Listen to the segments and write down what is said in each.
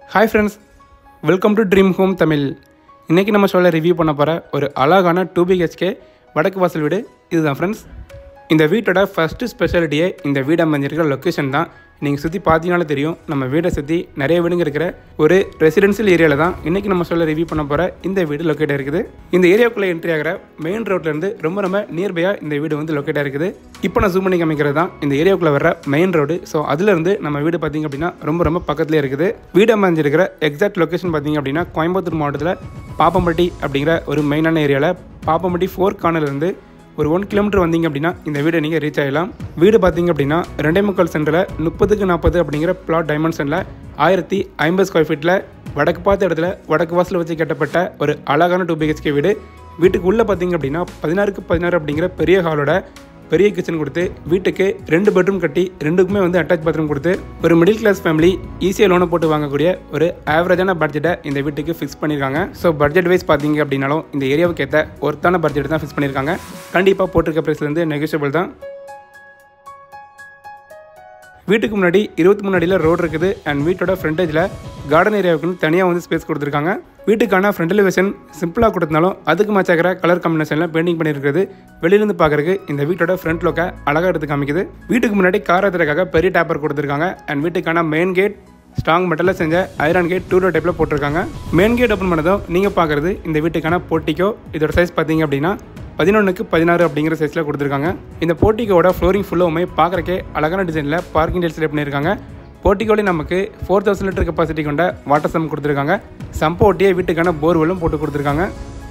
hi friends welcome to dream home Tamil இன்றைக்கி நம்ம ஷோவில் ரிவ்யூ பண்ண போகிற ஒரு அழகான டூ பிஹெச்கே வடக்கு வாசல் வீடு இதுதான் ஃப்ரெண்ட்ஸ் இந்த வீட்டோட ஃபஸ்ட்டு ஸ்பெஷாலிட்டியே இந்த வீடு அமைஞ்சிருக்கிற லொக்கேஷன் தான் நீங்கள் சுற்றி பார்த்தீங்கனாலே தெரியும் நம்ம வீடை சுற்றி நிறைய வீடுங்க இருக்கிற ஒரு ரெசிடென்ஷியல் ஏரியாவில் தான் இன்றைக்கி நம்ம ஷோவில் ரிவ்யூ பண்ண போகிற இந்த வீடு லொக்கேட் இருக்குது இந்த ஏரியாவுக்குள்ளே என்ட்ரி ஆகிற மெயின் ரோட்லேருந்து ரொம்ப ரொம்ப நியர்பையாக இந்த வீடு வந்து லொக்கேட் இருக்குது இப்போ நான் ஜூம் பண்ணி காமிக்கிறது தான் இந்த ஏரியாவுக்குள்ளே வர மெயின் ரோடு ஸோ அதுலேருந்து நம்ம வீடு பார்த்திங்க அப்படின்னா ரொம்ப ரொம்ப பக்கத்துலேயே இருக்குது வீடு அமைஞ்சிருக்கிற எக்ஸாக்ட் லொக்கேஷன் பார்த்திங்க அப்படின்னா கோயம்புத்தூர் மாவட்டத்தில் பாப்பம்பட்டி அப்படிங்கிற ஒரு மெயினான ஏரியாவில் பாப்பம்பட்டி ஃபோர் கார்னர்லேருந்து ஒரு ஒன் கிலோமீட்டர் வந்தீங்க அப்படின்னா இந்த வீடை நீங்கள் ரீச் ஆகலாம் வீடு பார்த்தீங்க அப்படின்னா ரெண்டே முக்கால் சென்டரில் முப்பதுக்கு நாற்பது அப்படிங்கிற பிளாட் டைமென்ஷனில் ஆயிரத்தி ஐம்பது ஸ்கொயர் ஃபீட்டில் வடக்கு பார்த்த இடத்துல வடக்கு வாசல் வச்சு கட்டப்பட்ட ஒரு அழகான டூ பிஹெச்கே வீடு வீட்டுக்கு உள்ளே பார்த்தீங்க அப்படின்னா பதினாறுக்கு பதினாறு அப்படிங்கிற பெரிய ஹாலோட பெரிய கிச்சன் கொடுத்து வீட்டுக்கு ரெண்டு பெட்ரூம் கட்டி ரெண்டுக்குமே வந்து அட்டாச் பாத்ரூம் கொடுத்து ஒரு மிடில் கிளாஸ் ஃபேமிலி ஈஸியாக லோனை போட்டு வாங்கக்கூடிய ஒரு ஆவரேஜான பட்ஜெட்டை இந்த வீட்டுக்கு ஃபிக்ஸ் பண்ணியிருக்காங்க ஸோ பட்ஜெட் வைஸ் பார்த்தீங்க அப்படின்னாலும் இந்த ஏரியாவுக்கு ஏற்ற ஒருத்தான பட்ஜெட் தான் ஃபிக்ஸ் பண்ணியிருக்காங்க கண்டிப்பாக போட்டிருக்க ப்ரைஸ்லேருந்து நெகோஷியபிள் தான் வீட்டுக்கு முன்னாடி இருபத்தி மூணு அடியில் ரோடு இருக்குது அண்ட் வீட்டோட ஃப்ரண்டேஜில் கார்டன் ஏரியாவுக்குன்னு தனியாக வந்து ஸ்பேஸ் கொடுத்துருக்காங்க வீட்டுக்கான ஃப்ரண்ட் எலிவேஷன் சிம்பிளாக கொடுத்தனாலும் அதுக்கு மேட்சாகிற கலர் காம்பினேஷனில் பெயிண்டிங் பண்ணியிருக்கிறது வெளியிலேருந்து பார்க்குறதுக்கு இந்த வீட்டோட ஃப்ரண்ட் லுக்கை அழகாக எடுத்து காமிக்குது வீட்டுக்கு முன்னாடி கார் ஏற்றுறதுக்காக பெரிய டேப்பர் கொடுத்துருக்காங்க அண்ட் வீட்டுக்கான மெயின் கேட் ஸ்ட்ராங் மெட்டலில் செஞ்ச ஐரன் கேட் டூ டோர் டைப்பில் போட்டிருக்காங்க மெயின் கேட் ஓப்பன் பண்ணதும் நீங்கள் பார்க்குறது இந்த வீட்டுக்கான போட்டிக்கோ இதோட சைஸ் பார்த்தீங்க அப்படின்னா பதினொன்றுக்கு பதினாறு அப்படிங்கிற சைஸில் கொடுத்துருக்காங்க இந்த போர்ட்டிகோட ஃப்ளோரிங் ஃபுல்லுமே பார்க்குறக்கே அழகான டிசைனில் பார்க்கிங் டெல்ஸ் பண்ணியிருக்காங்க போர்ட்டிகோலே நமக்கு ஃபோர் தௌசண்ட் லிட்டர் கெப்பாசிட்டி கொண்ட வாட்டர் சம் கொடுத்துருக்காங்க சம்பை ஒட்டியே வீட்டுக்கான போர்வெல்லும் போட்டு கொடுத்துருக்காங்க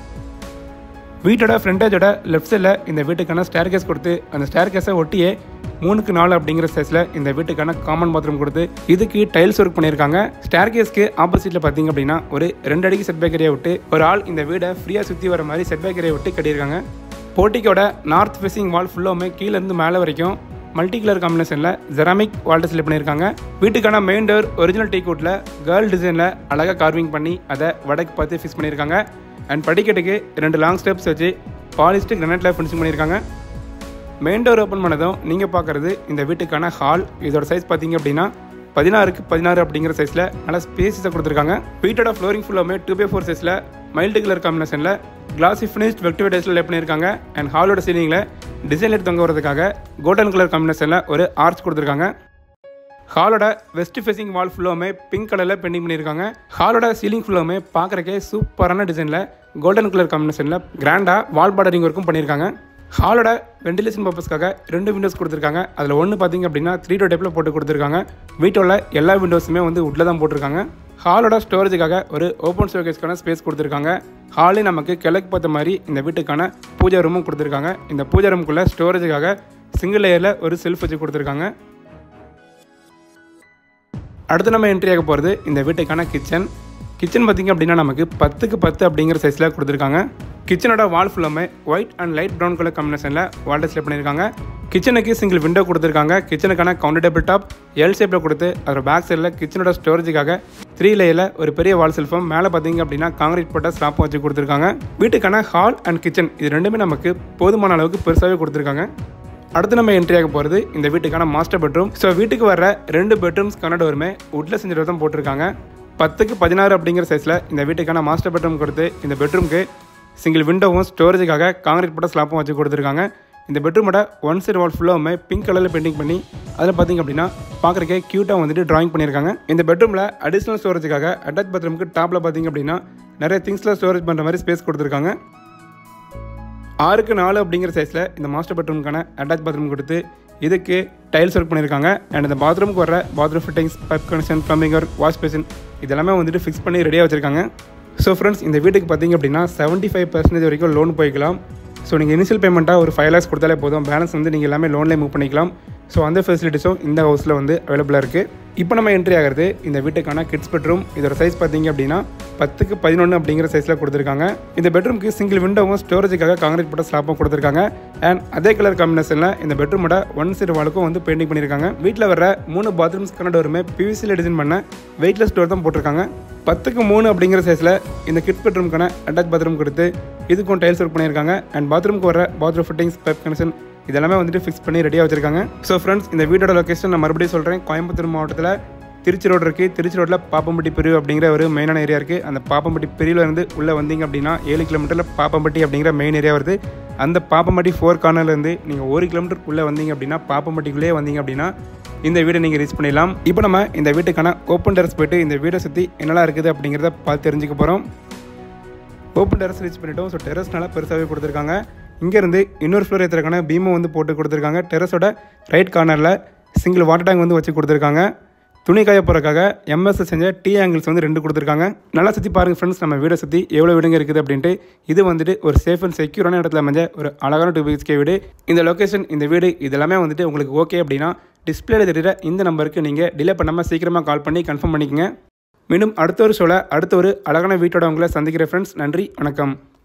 வீட்டோட ஃப்ரண்டேஜோட லெஃப்ட் சைடில் இந்த வீட்டுக்கான ஸ்டேர் கேஸ் கொடுத்து அந்த ஸ்டேர் கேஸை ஒட்டியே மூணுக்கு நாலு அப்படிங்கிற சைஸில் இந்த வீட்டுக்கான காமன் பாத்ரூம் கொடுத்து இதுக்கு டைல்ஸ் ஒர்க் பண்ணியிருக்காங்க ஸ்டேர் கேஸ்க்கு ஆப்போசிட்டில் பார்த்தீங்க அப்படின்னா ஒரு ரெண்டு அடிக்கு செட் பேக் ஏரியா விட்டு ஒரு ஆள் இந்த வீடை ஃப்ரீயாக சுற்றி வர மாதிரி செட் பேக் ஏரியா விட்டு கட்டியிருக்காங்க போர்ட்டிக்கோட நார்த் ஃபேசிங் வால் ஃபுல்லாமே கீழேருந்து மேலே வரைக்கும் மல்டி கலர் காம்பினேஷனில் ஜெராமிக் வால்டர் செலக்ட் பண்ணியிருக்காங்க வீட்டுக்கான மெயின் டோர் ஒரிஜினல் டீ கோட்டில் கேர்ள் டிசைனில் அழகாக கார்விங் பண்ணி அதை வடக்கு பார்த்து ஃபிக்ஸ் பண்ணியிருக்காங்க அண்ட் படிக்கட்டுக்கு ரெண்டு லாங் ஸ்டெப்ஸ் வச்சு பாலிஸ்டு கிரனைட்டில் ஃபினிஷிங் பண்ணியிருக்காங்க மெயின் டோர் ஓப்பன் பண்ணதும் நீங்கள் பார்க்குறது இந்த வீட்டுக்கான ஹால் இதோட சைஸ் பார்த்தீங்க அப்படின்னா பதினாறுக்கு பதினாறு அப்படிங்கிற சைஸில் நல்லா ஸ்பேஸஸை கொடுத்துருக்காங்க வீட்டோட ஃப்ளோரிங் ஃபுல்லாமே டூ பை ஃபோர் சைஸில் மைல்டு கலர் காம்பினேஷனில் கிளாசி ஃபினிஷ்ட் வெக்டிவ் டைஸில் லே பண்ணியிருக்காங்க அண்ட் ஹாலோட சீலிங்கில் டிசைன் லைட் தொங்க வரதுக்காக கோல்டன் கலர் காம்பினேஷனில் ஒரு ஆர்ச் கொடுத்துருக்காங்க ஹாலோட வெஸ்ட் ஃபேசிங் வால் ஃபுல்லாமே பிங்க் கலரில் பெயிண்டிங் பண்ணியிருக்காங்க ஹாலோட சீலிங் ஃபுல்லாமே பார்க்குறக்கே சூப்பரான டிசைனில் கோல்டன் கலர் காம்பினேஷனில் கிராண்டாக வால் பார்டரிங் ஒர்க்கும் பண்ணியிருக்காங்க ஹாலோட வென்டிலேஷன் பர்பஸ்க்காக ரெண்டு விண்டோஸ் கொடுத்துருக்காங்க அதில் ஒன்று பார்த்தீங்க அப்படின்னா த்ரீ டோ டைப்பில் போட்டு கொடுத்துருக்காங்க வீட்டோட எல்லா விண்டோஸுமே வந்து உட்டில் தான் போட்டிருக்காங்க ஹாலோட ஸ்டோரேஜுக்காக ஒரு ஓப்பன் ஸ்டோரேஜ்க்கான ஸ்பேஸ் கொடுத்துருக்காங்க ஹாலே நமக்கு கிழக்கு பார்த்த மாதிரி இந்த வீட்டுக்கான பூஜா ரூமும் கொடுத்துருக்காங்க இந்த பூஜா ரூமுக்குள்ளே ஸ்டோரேஜுக்காக சிங்கிள் லேயரில் ஒரு செல்ஃப் வச்சு கொடுத்துருக்காங்க அடுத்து நம்ம என்ட்ரி ஆக போகிறது இந்த வீட்டுக்கான கிச்சன் கிச்சன் பார்த்திங்க அப்படின்னா நமக்கு பத்துக்கு பத்து அப்படிங்கிற சைஸில் கொடுத்துருக்காங்க கிச்சனோட வால் ஃபுல்லாமே white and light brown colour காம்பினேஷனில் வால் டிஸ்பிளே பண்ணியிருக்காங்க கிச்சனுக்கு சிங்கிள் விண்டோ கொடுத்துருக்காங்க கிச்சனுக்கான கவுண்டர் டேபிள் டாப் எல் ஷேப்பில் கொடுத்து அதோட பேக் சைடில் கிச்சனோட ஸ்டோரேஜுக்காக த்ரீ லேயில் ஒரு பெரிய வால் செல்ஃபும் மேலே பார்த்தீங்க அப்படின்னா காங்கிரீட் போட்ட ஸ்லாப்பும் வச்சு கொடுத்துருக்காங்க வீட்டுக்கான ஹால் அண்ட் கிச்சன் இது ரெண்டுமே நமக்கு போதுமான அளவுக்கு பெருசாகவே கொடுத்துருக்காங்க அடுத்து நம்ம என்ட்ரி ஆக போகிறது இந்த வீட்டுக்கான மாஸ்டர் பெட்ரூம் ஸோ வீட்டுக்கு வர ரெண்டு பெட்ரூம்ஸ் கன்னடோருமே உட்டில் செஞ்சு தான் போட்டிருக்காங்க பத்துக்கு பதினாறு அப்படிங்கிற சைஸில் இந்த வீட்டுக்கான மாஸ்டர் பெட்ரூம் கொடுத்து இந்த பெட்ரூம்க்கு சிங்கிள் விண்டோவும் ஸ்டோரேஜுக்காக காங்கிரீட் போட்ட ஸ்லாப்பும் வச்சு கொடுத்துருக்காங்க இந்த பெட்ரூமோட ஒன் சைடு வால் ஃபுல்லாமே பிங்க் கலரில் பெயிண்டிங் பண்ணி அதில் பார்த்தீங்க அப்படின்னா பார்க்குறக்கே க்யூட்டாக வந்துட்டு ட்ராயிங் பண்ணியிருக்காங்க இந்த பெட்ரூமில் அடிஷ்னல் ஸ்டோரேஜுக்காக அட்டாச் பாத்ரூமுக்கு டாப்பில் பார்த்தீங்க அப்படின்னா நிறைய திங்ஸ்லாம் ஸ்டோரேஜ் பண்ணுற மாதிரி ஸ்பேஸ் கொடுத்துருக்காங்க ஆறுக்கு நாலு அப்படிங்கிற சைஸில் இந்த மாஸ்டர் பெட்ரூமுக்கான அட்டாச் பாத்ரூம் கொடுத்து இதுக்கு டைல்ஸ் ஒர்க் பண்ணியிருக்காங்க அண்ட் இந்த பாத்ரூமுக்கு வர bathroom fittings pipe connection plumbing work wash basin இதெல்லாமே வந்துட்டு ஃபிக்ஸ் பண்ணி ரெடியாக வச்சுருக்காங்க ஸோ ஃப்ரெண்ட்ஸ் இந்த வீட்டுக்கு பார்த்தீங்க அப்படின்னா செவன்ட்டி ஃபைவ் பர்சன்டேஜ் வரைக்கும் லோன் போய்க்கலாம் ஸோ நீங்கள் இனிஷியல் பேமெண்ட்டாக ஒரு ஃபைவ் லேக்ஸ் கொடுத்தாலே போதும் பேலன்ஸ் வந்து நீங்கள் எல்லாமே லோன்லேயே மூவ் பண்ணிக்கலாம் ஸோ அந்த ஃபெசிலிட்டிஸும் இந்த ஹவுஸில் வந்து அவைலபிளாக இருக்குது இப்போ நம்ம என்ட்ரி ஆகிறது இந்த வீட்டுக்கான கிட்ஸ் பெட்ரூம் இதோட சைஸ் பார்த்தீங்க அப்படின்னா பத்துக்கு பதினொன்று அப்படிங்கிற சைஸில் கொடுத்துருக்காங்க இந்த பெட்ரூம்க்கு சிங்கிள் விண்டோவும் ஸ்டோரேஜுக்காக காங்கிரீட் போட்ட ஸ்லாப்பும் கொடுத்துருக்காங்க அண்ட் அதே கலர் காம்பினேஷனில் இந்த பெட்ரூமோட ஒன் சைடு வாலுக்கும் வந்து பெயிண்டிங் பண்ணியிருக்காங்க வீட்டில் வர மூணு பாத்ரூம்ஸ்க்கான டோருமே பிவிசியில் டிசைன் பண்ண வெயிட்லெஸ் டோர் தான் போட்டிருக்காங்க பத்துக்கு மூணு அப்படிங்கிற சைஸில் இந்த கிட்ஸ் பெட்ரூம்க்கான அட்டாச் பாத்ரூம் கொடுத்து இதுக்கும் டைல்ஸ் ஒர்க் பண்ணியிருக்காங்க அண்ட் பாத்ரூம்க்கு வர பாத்ரூம் ஃபிட்டிங்ஸ் பைப் கனெக்ஷன் இதெல்லாமே வந்துட்டு ஃபிக்ஸ் பண்ணி ரெடியாக வச்சிருக்காங்க ஸோ ஃப்ரெண்ட்ஸ் இந்த வீடோட லொக்கேஷன் நான் மறுபடியும் சொல்கிறேன் கோயம்புத்தூர் மாவட்டத்தில் திருச்சி ரோடு இருக்குது திருச்சி ரோட்டில் பாப்பம்பட்டி பிரிவு அப்படிங்கிற ஒரு மெயினான ஏரியா இருக்குது அந்த பாப்பம்பட்டி பிரிவில் இருந்து உள்ளே வந்தீங்க அப்படின்னா ஏழு கிலோமீட்டரில் பாப்பம்பட்டி அப்படிங்கிற மெயின் ஏரியா வருது அந்த பாப்பம்பட்டி ஃபோர் கார்னர்லேருந்து நீங்கள் ஒரு கிலோமீட்டர் உள்ளே வந்தீங்க அப்படின்னா பாப்பம்பட்டிக்குள்ளேயே வந்தீங்க அப்படின்னா இந்த வீடை நீங்கள் ரீச் பண்ணிடலாம் இப்போ நம்ம இந்த வீட்டுக்கான ஓப்பன் டெரஸ் போயிட்டு இந்த வீடை சுற்றி என்னெல்லாம் இருக்குது அப்படிங்கிறத பார்த்து தெரிஞ்சுக்க போகிறோம் ஓப்பன் டெரஸ் ரீச் பண்ணிட்டோம் ஸோ டெரஸ் நல்லா பெருசாகவே கொடுத்துருக்காங்க இங்கேருந்து இன்னொரு ஃப்ளோர் ஏற்றுறக்கான பீமும் வந்து போட்டு கொடுத்துருக்காங்க டெரஸோட ரைட் கார்னரில் சிங்கிள் வாட்டர் டேங்க் வந்து வச்சு கொடுத்துருக்காங்க துணி காய போகிறக்காக எம்எஸ் செஞ்ச டி ஆங்கிள்ஸ் வந்து ரெண்டு கொடுத்துருக்காங்க நல்லா சுற்றி பாருங்கள் ஃப்ரெண்ட்ஸ் நம்ம வீடை சுற்றி எவ்வளோ வீடுங்க இருக்குது அப்படின்ட்டு இது வந்துட்டு ஒரு சேஃப் அண்ட் செக்யூரான இடத்துல அமைஞ்ச ஒரு அழகான டூ பிஹெச்கே வீடு இந்த லொக்கேஷன் இந்த வீடு இதெல்லாமே வந்துட்டு உங்களுக்கு ஓகே அப்படின்னா டிஸ்பிளேல தெரியுற இந்த நம்பருக்கு நீங்கள் டிலே பண்ணாமல் சீக்கிரமாக கால் பண்ணி கன்ஃபார்ம் பண்ணிக்கங்க மீண்டும் அடுத்த ஒரு ஷோவில் அடுத்த ஒரு அழகான வீட்டோட உங்களை சந்திக்கிற ஃப்ரெண்ட்ஸ் நன்றி வணக்கம்